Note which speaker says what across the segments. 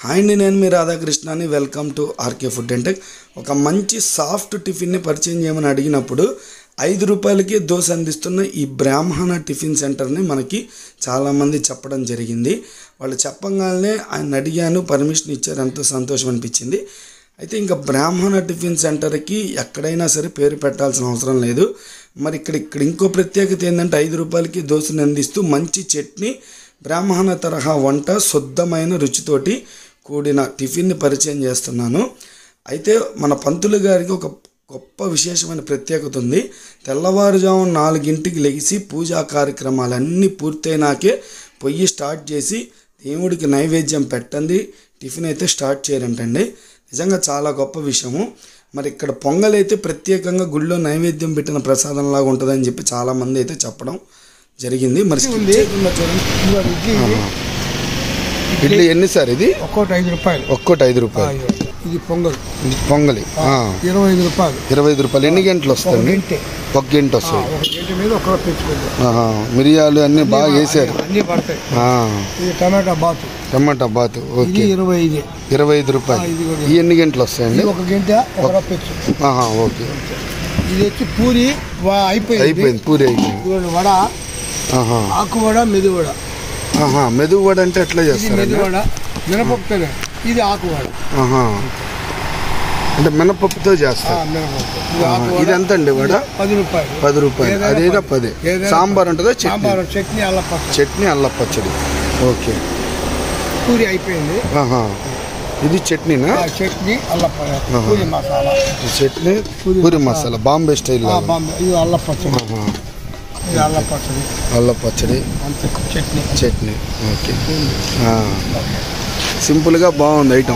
Speaker 1: Hi అండి నేను మీ రాధాకృష్ణని welcome to RK food and tech ఒక మంచి సాఫ్ట్ టిఫిన్ని పరిచయం చేయమని అడిగినప్పుడు ఐదు రూపాయలకి దోశ అందిస్తున్న ఈ బ్రాహ్మణ టిఫిన్ సెంటర్ని మనకి చాలామంది చెప్పడం జరిగింది వాళ్ళు చెప్పగానే ఆయన అడిగాను పర్మిషన్ ఇచ్చారు ఎంతో సంతోషం అనిపించింది అయితే ఇంకా బ్రాహ్మణ టిఫిన్ సెంటర్కి ఎక్కడైనా సరే పేరు పెట్టాల్సిన అవసరం లేదు మరి ఇక్కడ ఇక్కడ ఇంకో ప్రత్యేకత ఏంటంటే ఐదు రూపాయలకి దోశని అందిస్తూ మంచి చట్నీ బ్రాహ్మణ తరహా వంట శుద్ధమైన రుచితోటి కూడిన టిఫిన్ని పరిచయం చేస్తున్నాను అయితే మన పంతులు గారికి ఒక గొప్ప విశేషమైన ప్రత్యేకత ఉంది తెల్లవారుజాము నాలుగింటికి లెగిసి పూజా కార్యక్రమాలన్నీ పూర్తయినాకే పొయ్యి స్టార్ట్ చేసి దేవుడికి నైవేద్యం పెట్టండి టిఫిన్ అయితే స్టార్ట్ చేయరంటండి నిజంగా చాలా గొప్ప విషయము మరి ఇక్కడ పొంగల్ అయితే ప్రత్యేకంగా గుళ్ళో నైవేద్యం పెట్టిన ప్రసాదంలాగా ఉంటుందని చెప్పి చాలామంది అయితే చెప్పడం జరిగింది మరి skip చేయకుండా చూడండి
Speaker 2: ఇదిగో ఇడ్లీ ఇది.
Speaker 1: ఇడ్లీ ఎన్ని సార్ ఇది
Speaker 2: ఒక్కోటి ఐదు రూపాయలు
Speaker 1: ఒక్కోటి ఐదు
Speaker 2: ఆ,
Speaker 1: రూపాయలు
Speaker 2: ఇదిగో. ఇది పొంగల్
Speaker 1: పొంగలి ఆ,
Speaker 2: ఇరవై ఐదు రూపాయలు
Speaker 1: ఇరవై ఐదు రూపాయలు ఎన్ని గంటలు
Speaker 2: ఒక
Speaker 1: వస్తాయి
Speaker 2: గంటే
Speaker 1: ఒక గంట
Speaker 2: ఆ,
Speaker 1: వస్తాయి
Speaker 2: ఒక గంట మీద ఒక పెంచుకుంటాం
Speaker 1: ఆహా, మిరియాలు అన్ని బాగా వేసారు
Speaker 2: అన్ని పడతాయి
Speaker 1: ఆ,
Speaker 2: ఇది టమాటా బాతు
Speaker 1: టమాటా బాతు
Speaker 2: ఇది
Speaker 1: ఓకే
Speaker 2: ఇరవై ఐదు
Speaker 1: ఇరవై ఐదు రూపాయలు
Speaker 2: ఆ, ఇది కూడా.
Speaker 1: ఈ ఎన్ని గంటలు వస్తాయండి
Speaker 2: ఇది ఒక గంట ఒక పెంచు
Speaker 1: ఆహా, ఓకే
Speaker 2: ఇది వచ్చి పూరి వా- అయిపోయింది
Speaker 1: అయిపోయింది పూరి అయిపోయింది
Speaker 2: ఇదిగోండి వడ
Speaker 1: ఆహా,
Speaker 2: ఆకు వడ మెదు వడ
Speaker 1: ఆహా, మెదుగు వడ అంటే ఎట్లా
Speaker 2: ఇది
Speaker 1: చేస్తారండి
Speaker 2: మెదు వడ మినపప్పుతోనే ఇది ఆకు వడ
Speaker 1: ఆహా. అంటే మినపప్పుతో
Speaker 2: ఆ,
Speaker 1: చేస్తారు
Speaker 2: మినపప్పు ఇది
Speaker 1: ఆహా,
Speaker 2: ఆకు వడ
Speaker 1: ఇది ఎంత అండి వడ
Speaker 2: పది రూపాయలు
Speaker 1: పది రూపాయలు
Speaker 2: ఏదైనా
Speaker 1: అదేదో
Speaker 2: పది.
Speaker 1: పది
Speaker 2: ఏదైనా
Speaker 1: సాంబార్ ఉంటుందా చట్నీ
Speaker 2: సాంబార్ చట్నీ అల్ల పచ్చడి
Speaker 1: చట్నీ అల్ల పచ్చడి ఓకే
Speaker 2: పూరి అయిపోయింది
Speaker 1: ఆహా ఇది చట్నీనా
Speaker 2: ఆ చట్నీ అల్ల పచ్చడి
Speaker 1: ఆహా.
Speaker 2: పూరి మసాలా
Speaker 1: ఈ చట్నీ
Speaker 2: పూరి
Speaker 1: పూరి మసాలా బాంబే స్టైల్
Speaker 2: ఆ, బాంబే ఇది అల్ల పచ్చడి
Speaker 1: ఆహా.
Speaker 2: ఇది అల్ల పచ్చడి
Speaker 1: అల్ల పచ్చడి
Speaker 2: అంతే చట్నీ
Speaker 1: చట్నీ ఓకే ఆ. సింపుల్గా బాగుంది ఐటమ్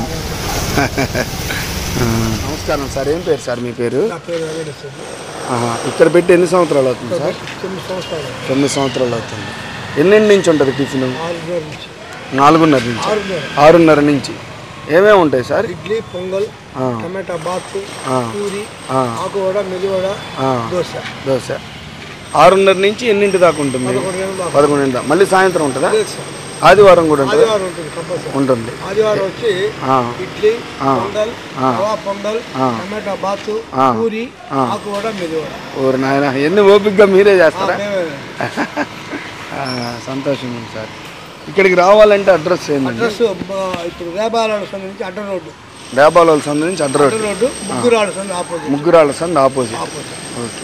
Speaker 1: నమస్కారం సార్ ఏం పేరు సార్ మీ పేరు
Speaker 2: నా పేరు వెంకటేశ్వర
Speaker 1: ఆహా. ఇక్కడ పెట్టి ఎన్ని సంవత్సరాలు అవుతుంది సార్
Speaker 2: తొమ్మిది సంవత్సరాలు
Speaker 1: తొమ్మిది సంవత్సరాలు అవుతుంది ఎన్నింటి నుంచి ఉంటుంది టిఫిన్
Speaker 2: ఆరున్నర నుంచి
Speaker 1: నాలుగున్నర నుంచి
Speaker 2: ఆరున్నర
Speaker 1: ఆరున్నర నుంచి ఏమేమి ఉంటాయి సార్
Speaker 2: ఇడ్లీ పొంగల్
Speaker 1: ఆ.
Speaker 2: టమాటా బాత్
Speaker 1: ఆ.
Speaker 2: పూరి
Speaker 1: ఆ.
Speaker 2: ఆకు వడ మెలివడ
Speaker 1: ఆ.
Speaker 2: దోశ
Speaker 1: దోశ ఆరున్నర నుంచి ఎన్నింటి దాకా ఉంటుంది
Speaker 2: పదకొండు గంటల దాకా.
Speaker 1: పదకొండింటి దాకా మళ్ళీ సాయంత్రం ఉంటుందా
Speaker 2: లేదు సార్.
Speaker 1: ఆదివారం కూడా ఉంటుంది
Speaker 2: ఆదివారం ఉంటుంది కంపల్సరీ
Speaker 1: ఉంటుంది
Speaker 2: ఆదివారం వచ్చి
Speaker 1: ఆ.
Speaker 2: ఇడ్లీ
Speaker 1: ఆ.
Speaker 2: పొంగల్
Speaker 1: ఆ.
Speaker 2: రవా పొంగల్
Speaker 1: ఆ.
Speaker 2: టమాటా బాత్
Speaker 1: ఆ.
Speaker 2: పూరి
Speaker 1: ఆ.
Speaker 2: ఆకు వడ మెలివడ
Speaker 1: ఓరు నాయన ఎన్ని ఓపికగా మీరే చేస్తారా
Speaker 2: మేమే
Speaker 1: ఆ, సంతోషం ఉంది సార్ ఇక్కడికి రావాలంటే అడ్రస్ ఏంటండి
Speaker 2: అడ్రస్ బ- ఇప్పుడు రేబాల సంద నుంచి అడ్డ రోడ్డు
Speaker 1: డేబాల సందు నుంచి అడ్డ
Speaker 2: అడ్డ
Speaker 1: రోడ్
Speaker 2: రోడ్డు ముగ్గురాళ్ళ సంద ఆపోజిట్
Speaker 1: ముగ్గురాళ్ళ సందు ఆపోజిట్
Speaker 2: ఆపోజిట్
Speaker 1: ఓకే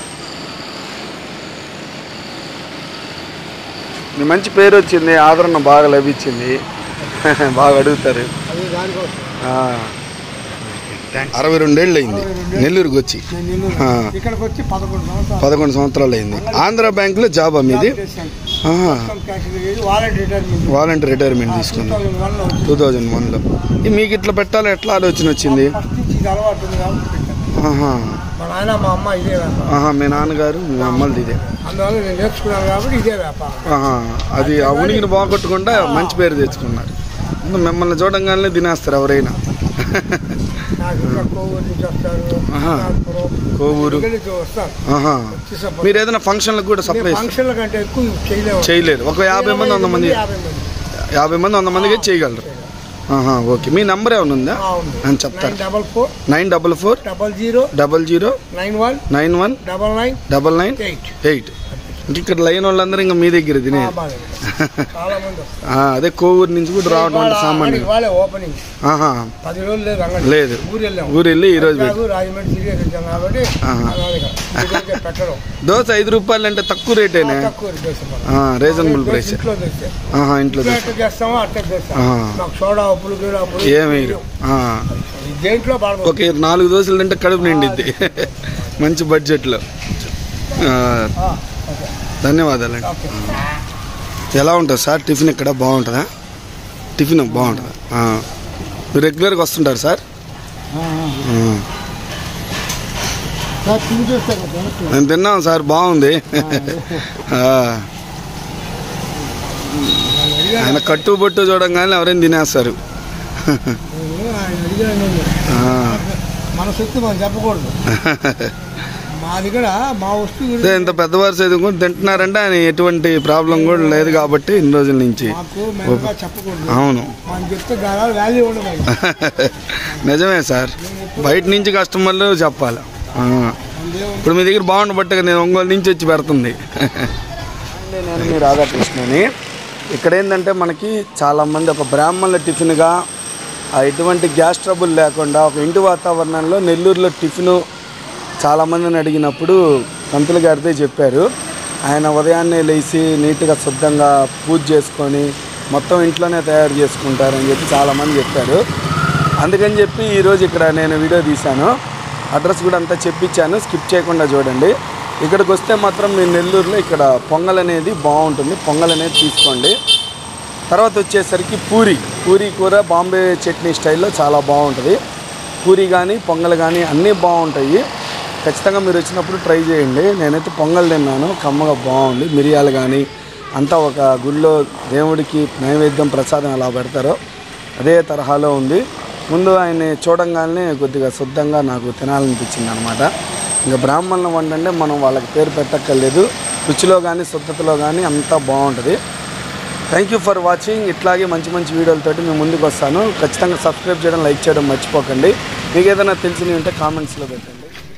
Speaker 1: మీ మంచి పేరు వచ్చింది ఆదరణ బాగా లభించింది బాగా అడుగుతారు
Speaker 2: అది దానికోసం
Speaker 1: ఆ. అరవై రెండేళ్ళు అయింది నెల్లూరుకి వచ్చి
Speaker 2: నేను నెల్లూరు
Speaker 1: ఆ.
Speaker 2: ఇక్కడికి వచ్చి పదకొండు సంవత్సరాలు
Speaker 1: పదకొండు సంతరాలు అయింది ఆంధ్ర బ్యాంకులో జాబా మీది
Speaker 2: చేశాను.
Speaker 1: ఆహా.
Speaker 2: ఇన్కమ్ ట్యాక్స్ చేసి వాలంటీ రిటైర్మెంట్
Speaker 1: వాలంటీర్ రిటైర్మెంట్ తీసుకున్నా
Speaker 2: 2001 లో వచ్చింది.
Speaker 1: టూ థౌజండ్ వన్లో మీకు ఇట్లా పెట్టాలి ఎట్లా ఆలోచన వచ్చింది
Speaker 2: ఫస్ట్ నుంచి ఇది అలవాటు ఉంది కాబట్టి పెట్టాను.
Speaker 1: ఆహా
Speaker 2: మా నాయన మా అమ్మ ఇదే వ్యాపారం
Speaker 1: ఆహా మీ నాన్నగారు మీ అమ్మలది ఇదే
Speaker 2: అందువల్ల నేను నేర్చుకున్నాను కాబట్టి ఇదే వ్యాపారం
Speaker 1: ఆహా అది ఆ ఉనికిని బాగొట్టకుండా మంచి పేరు తెచ్చుకున్నారు ముందు మిమ్మల్ని చూడంగానే తినేస్తారు ఎవరైనా
Speaker 2: నాకు ఇంకా కోవూరు నుంచి వస్తారు
Speaker 1: ఆహా.
Speaker 2: నాగపురం,
Speaker 1: కోవూరు
Speaker 2: ఇక్కడి నుంచి వస్తారు
Speaker 1: ఆహా
Speaker 2: వచ్చి సపోర్ట్
Speaker 1: మీరు ఏదైనా ఫంక్షన్లకు కూడా సప్లై
Speaker 2: మేము ఫంక్షన్ల కంటే ఎక్కువ చేయలేము
Speaker 1: చేయలేరు ఒక యాభై మంది వంద మంది
Speaker 2: యాభై మంది
Speaker 1: యాభై మంది వంద మందికి చేయగలరు ఆహా ఓకే మీ నంబర్ ఏమైనా ఉందా
Speaker 2: ఆ, ఉంది.
Speaker 1: అని చెప్తారు
Speaker 2: nine double four
Speaker 1: nine double four
Speaker 2: double zero
Speaker 1: double zero
Speaker 2: nine one
Speaker 1: nine one
Speaker 2: double nine
Speaker 1: double nine
Speaker 2: eight
Speaker 1: eight ఇంక ఇక్కడ లైన్ వాళ్ళందరూ ఇంకా మీ దగ్గర తినే
Speaker 2: బాగా చాలా మంది వస్తారు
Speaker 1: ఆ, అదే కోవూరు నుంచి కూడా రావడం అంటే సామాన్యం
Speaker 2: వాళ్ళే ఓపెనింగ్
Speaker 1: ఆహా
Speaker 2: పది రోజులు లేదు అంగడి
Speaker 1: లేదు
Speaker 2: ఊరు వెళ్ళాం
Speaker 1: ఊరు వెళ్ళి ఈ రోజు పెట్టి
Speaker 2: కాదు, రాజమండ్రి సీరియస్ వచ్చాం కాబట్టి
Speaker 1: ఆహా.
Speaker 2: అలాగే ఇంటికి పెట్టడం
Speaker 1: దోశ ఐదు రూపాయలు అంటే తక్కువ రేటేనే
Speaker 2: తక్కువ దోశ మనం.
Speaker 1: రీజనబుల్ ప్రైస్
Speaker 2: ఇంట్లో దోశ
Speaker 1: ఆహా ఇంట్లో
Speaker 2: ఇంట్లో
Speaker 1: దోశ
Speaker 2: ఎట్లా చేస్తామో అట్లా చేస్తాం
Speaker 1: ఆహా.
Speaker 2: మాకు సోడా ఉప్పులు గీడా ఉప్పులు
Speaker 1: ఏమేరు
Speaker 2: ఈ దేంట్లో బాగా
Speaker 1: ఒక నాలుగు దోశలు తింటే కడుపు నిండిద్ది మంచి బడ్జెట్లో ఆ, ధన్యవాదాలండి ఎలా ఉంటుంది సార్ టిఫిన్ ఇక్కడ బాగుంటుందా టిఫిన్ బాగుంటుందా ఆ. మీరు రెగ్యులర్గా వస్తుంటారు సార్ ఆ.
Speaker 2: తిని చూస్తాను వెనక్కి.
Speaker 1: నేను తిన్నాం సార్ బాగుంది ఆ. ఆయన కట్టు బొట్టు చూడంగానే ఎవరైనా తినేస్తారు
Speaker 2: నేను ఆయన అడిగాను నేను.
Speaker 1: ఆ.
Speaker 2: మన శక్తి మనం చెప్పకూడదు మా దగ్గర మా వస్తువు
Speaker 1: అదే ఇంత పెద్దవారు చదువుకొని తింటున్నారంటే ఆయన ఎటువంటి ప్రాబ్లం కూడా లేదు కాబట్టి ఇన్ని రోజుల నుంచి
Speaker 2: మాకు మెల్లగా చెప్పకూడదు
Speaker 1: అవును
Speaker 2: మనం చెప్తే దాని వాల్యూ ఉండదు
Speaker 1: నిజమే సార్ బయట నుంచి కస్టమర్లు చెప్పాలి ఆ. ఇప్పుడు మీ దగ్గర బాగుండబట్టే నేను ఒంగోలు నుంచి వచ్చి పెడుతుంది నేను మీ రాధాకృష్ణని ఇక్కడ ఏంటంటే మనకి చాలామంది ఒక బ్రాహ్మణుల టిఫిన్గా ఆ ఎటువంటి గ్యాస్ ట్రబుల్ లేకుండా ఒక ఇంటి వాతావరణంలో నెల్లూరులో టిఫిన్ చాలామందిని అడిగినప్పుడు పంతులు గారిదే చెప్పారు ఆయన ఉదయాన్నే లేచి నీట్గా శుద్ధంగా పూజ చేసుకొని మొత్తం ఇంట్లోనే తయారు చేసుకుంటారని చెప్పి చాలామంది చెప్పారు అందుకని చెప్పి ఈరోజు ఇక్కడ నేను వీడియో తీశాను అడ్రస్ కూడా అంతా చెప్పించాను స్కిప్ చేయకుండా చూడండి ఇక్కడికి వస్తే మాత్రం మీ నెల్లూరులో ఇక్కడ పొంగల్ అనేది బాగుంటుంది పొంగల్ అనేది తీసుకోండి తర్వాత వచ్చేసరికి పూరి పూరి కూర బాంబే చట్నీ స్టైల్లో చాలా బాగుంటుంది పూరి కానీ పొంగల్ కానీ అన్నీ బాగుంటాయి ఖచ్చితంగా మీరు వచ్చినప్పుడు ట్రై చేయండి నేనైతే పొంగల్ తిన్నాను కమ్మగా బాగుంది మిరియాలు కానీ అంతా ఒక గుళ్ళో దేవుడికి నైవేద్యం ప్రసాదం ఎలా పెడతారో అదే తరహాలో ఉంది ముందు ఆయన్ని చూడంగానే కొద్దిగా శుద్ధంగా నాకు తినాలనిపించింది అనమాట ఇంకా బ్రాహ్మణుల వండంటే మనం వాళ్ళకి పేరు పెట్టక్కర్లేదు రుచిలో కానీ శుద్ధతలో కానీ అంతా బాగుంటుంది థ్యాంక్ యూ ఫర్ వాచింగ్ ఇట్లాగే మంచి మంచి వీడియోలతోటి మేము ముందుకు వస్తాను ఖచ్చితంగా సబ్స్క్రైబ్ చేయడం లైక్ చేయడం మర్చిపోకండి మీకు ఏదైనా తెలిసినవి ఉంటే కామెంట్స్లో పెట్టండి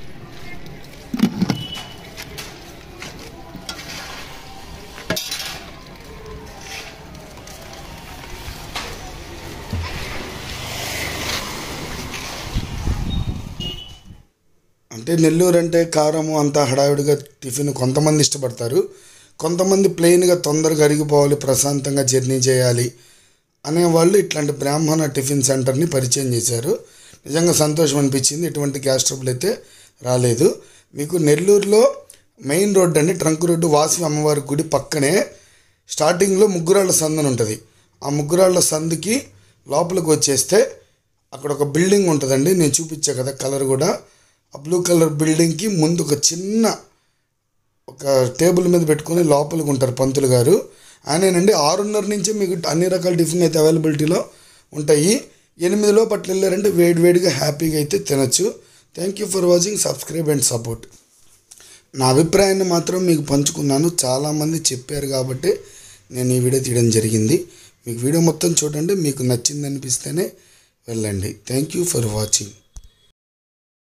Speaker 1: అంటే నెల్లూరు అంటే కారము అంతా హడావిడిగా టిఫిన్ కొంతమంది ఇష్టపడతారు కొంతమంది ప్లెయిన్గా తొందరగా అరిగిపోవాలి ప్రశాంతంగా జర్నీ చేయాలి అనేవాళ్ళు ఇట్లాంటి బ్రాహ్మణ టిఫిన్ సెంటర్ని పరిచయం చేశారు నిజంగా సంతోషం అనిపించింది ఎటువంటి గ్యాస్ ట్రబుల్ అయితే రాలేదు మీకు నెల్లూరులో మెయిన్ రోడ్ అండి ట్రంక్ రోడ్డు వాసి అమ్మవారి గుడి పక్కనే స్టార్టింగ్లో ముగ్గురాళ్ళ సందని ఉంటుంది ఆ ముగ్గురాళ్ళ సందుకి లోపలికి వచ్చేస్తే అక్కడ ఒక బిల్డింగ్ ఉంటుందండి నేను చూపించా కదా కలర్ కూడా ఆ బ్లూ కలర్ బిల్డింగ్కి ముందు ఒక చిన్న ఒక టేబుల్ మీద పెట్టుకొని లోపలికి ఉంటారు పంతులు గారు ఆయనేనండి ఆరున్నర నుంచి మీకు అన్ని రకాల టిఫిన్ అయితే అవైలబిలిటీలో ఉంటాయి ఎనిమిదిలో పట్ల వెళ్ళారంటే వేడి వేడిగా హ్యాపీగా అయితే తినచ్చు thank you for watching subscribe and support నా అభిప్రాయాన్ని మాత్రం మీకు పంచుకున్నాను చాలామంది చెప్పారు కాబట్టి నేను ఈ వీడియో తీయడం జరిగింది మీకు వీడియో మొత్తం చూడండి మీకు నచ్చింది అనిపిస్తేనే వెళ్ళండి థ్యాంక్ యూ ఫర్ వాచింగ్